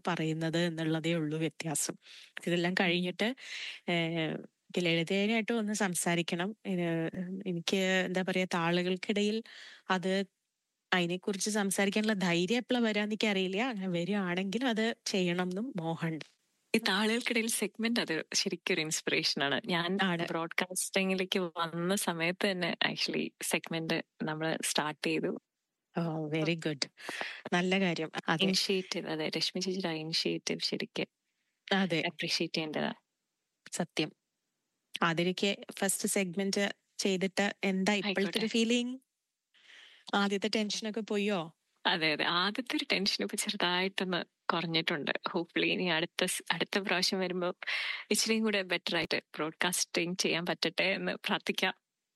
പറയുന്നത് എന്നുള്ളതേ ഉള്ളൂ വ്യത്യാസം ഇതെല്ലാം കഴിഞ്ഞിട്ട് ഏഹ് എനിക്ക് ലളിതയായിട്ട് ഒന്ന് സംസാരിക്കണം ഏഹ് എനിക്ക് എന്താ പറയാ താളുകൾക്കിടയിൽ അത് അതിനെക്കുറിച്ച് സംസാരിക്കാനുള്ള ധൈര്യം എപ്പോഴാണ് വരാന്ന് എനിക്ക് അറിയില്ല അങ്ങനെ വരികയാണെങ്കിൽ അത് ചെയ്യണം എന്നും മോഹമുണ്ട് ഈ താളുകൾക്കിടയിൽ സെഗ്മെന്റ് അത് ശരിക്കും ഒരു ഇൻസ്പിറേഷൻ ആണ് ഞാൻ ആണ്. ബ്രോഡ്കാസ്റ്റിംഗിലേക്ക് വന്ന സമയത്ത് തന്നെ ആക്ച്വലി സെഗ്മെന്റ് നമ്മൾ സ്റ്റാർട്ട് ചെയ്തു ഓ വെരി ഗുഡ് നല്ല കാര്യം അതെ ഇനിഷ്യേറ്റീവ് അതെ രശ്മി ചേച്ചിയുടെ ഇനിഷ്യേറ്റീവ് ശരിക്കും അതെ അപ്രീഷിയേറ്റ് ചെയ്യേണ്ടതാണ് സത്യം ആതിരയ്ക്ക് ഫസ്റ്റ് സെഗ്മെന്റ് ചെയ്തിട്ട് എന്താ ഇപ്പോഴത്തെ ഒരു ഫീലിംഗ് ആദ്യത്തെ ടെൻഷനൊക്കെ പോയോ അതെ അതെ ആദ്യത്തെ ഒരു ടെൻഷൻ ഇപ്പൊ ചെറുതായിട്ടൊന്ന് കുറഞ്ഞിട്ടുണ്ട് ഹോപ്പ്ഫുള്ളി ഇനി അടുത്ത സ് അടുത്ത പ്രാവശ്യം വരുമ്പോൾ ഇച്ചിരിയും കൂടെ ബെറ്റർ ആയിട്ട് ബ്രോഡ്കാസ്റ്റിംഗ് ചെയ്യാൻ പറ്റട്ടെ എന്ന് പ്രാർത്ഥിക്കാം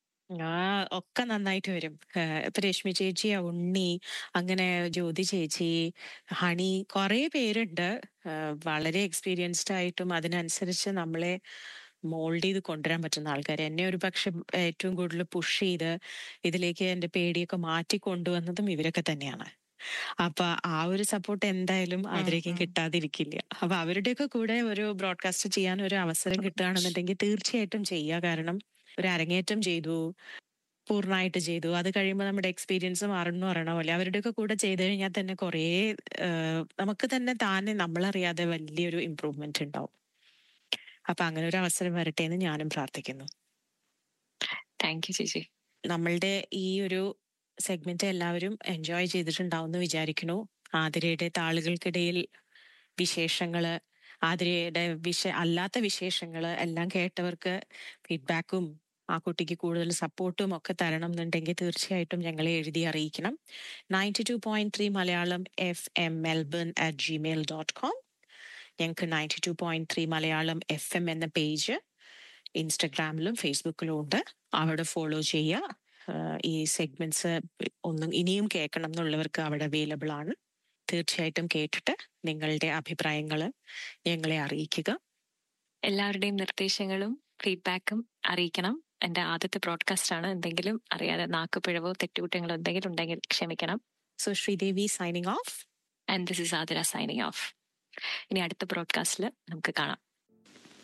ആ ഒക്കെ നന്നായിട്ട് വരും ഏഹ് ഇപ്പൊ രശ്മി ചേച്ചി ഉണ്ണി അങ്ങനെ ജ്യോതി ചേച്ചി ഹണി കുറെ പേരുണ്ട് ഏഹ് വളരെ എക്സ്പീരിയൻസ്ഡ് ആയിട്ടും അതിനനുസരിച്ച് നമ്മളെ മോൾഡ് ചെയ്ത് കൊണ്ടുവരാൻ പറ്റുന്ന ആൾക്കാർ എന്നെ ഒരു പക്ഷെ ഏറ്റവും കൂടുതൽ പുഷ് ചെയ്ത് ഇതിലേക്ക് എന്റെ പേടിയൊക്കെ മാറ്റി കൊണ്ടുവന്നതും ഇവരൊക്കെ തന്നെയാണ് അപ്പൊ ആ ഒരു സപ്പോർട്ട് എന്തായാലും അതിലേക്കും ഉം. കിട്ടാതിരിക്കില്ല അപ്പൊ അവരുടെയൊക്കെ കൂടെ ഒരു ബ്രോഡ്കാസ്റ്റ് ചെയ്യാൻ ഒരു അവസരം കിട്ടുകയാണെന്നുണ്ടെങ്കിൽ തീർച്ചയായിട്ടും ചെയ്യുക കാരണം ഒരു അരങ്ങേറ്റം ചെയ്തു പൂർണ്ണമായിട്ട് ചെയ്തു അത് കഴിയുമ്പോൾ നമ്മുടെ എക്സ്പീരിയൻസ് മാറുന്നു പറയണ പോലെ അവരുടെയൊക്കെ കൂടെ ചെയ്തു കഴിഞ്ഞാൽ തന്നെ കുറേ ഏഹ്, നമുക്ക് തന്നെ താനെ നമ്മളറിയാതെ വലിയൊരു ഇമ്പ്രൂവ്മെന്റ് ഉണ്ടാവും അപ്പൊ അങ്ങനെ ഒരു അവസരം വരട്ടെ എന്ന് ഞാനും പ്രാർത്ഥിക്കുന്നു താങ്ക് യു ചേച്ചി നമ്മളുടെ ഈ ഒരു സെഗ്മെന്റ് എല്ലാവരും എൻജോയ് ചെയ്തിട്ടുണ്ടാവും എന്ന് വിചാരിക്കുന്നു ആതിരയുടെ താളുകൾക്കിടയിൽ വിശേഷങ്ങള് ആതിരയുടെ വിഷ അല്ലാത്ത വിശേഷങ്ങള് എല്ലാം കേട്ടവർക്ക് ഫീഡ്ബാക്കും ആ കുട്ടിക്ക് കൂടുതൽ സപ്പോർട്ടും ഒക്കെ തരണം എന്നുണ്ടെങ്കിൽ തീർച്ചയായിട്ടും ഞങ്ങളെ എഴുതി അറിയിക്കണം ninety two point three Malayalam F M Melbourne at Gmail dot com ഞങ്ങൾക്ക് ninety two point three Malayalam F M എന്ന പേജ് ഇൻസ്റ്റഗ്രാമിലും ഫേസ്ബുക്കിലും ഉണ്ട് അവിടെ ഫോളോ ചെയ്യുക ആഹ് ഈ സെഗ്മെന്റ്സ് ഒന്നും ഇനിയും കേൾക്കണം എന്നുള്ളവർക്ക് അവിടെ അവൈലബിൾ ആണ് തീർച്ചയായിട്ടും കേട്ടിട്ട് നിങ്ങളുടെ അഭിപ്രായങ്ങൾ ഞങ്ങളെ അറിയിക്കുക എല്ലാവരുടെയും നിർദ്ദേശങ്ങളും ഫീഡ്ബാക്കും അറിയിക്കണം എന്റെ ആദ്യത്തെ ബ്രോഡ്കാസ്റ്റ് ആണ് എന്തെങ്കിലും അറിയാതെ നാക്കുപിഴവോ തെറ്റുകുറ്റങ്ങളോ എന്തെങ്കിലും ഉണ്ടെങ്കിൽ ക്ഷമിക്കണം so Sreedevi signing off and this is Athira signing off ഇനി അടുത്ത ബ്രോഡ്കാസ്റ്റിൽ നമുക്ക് കാണാം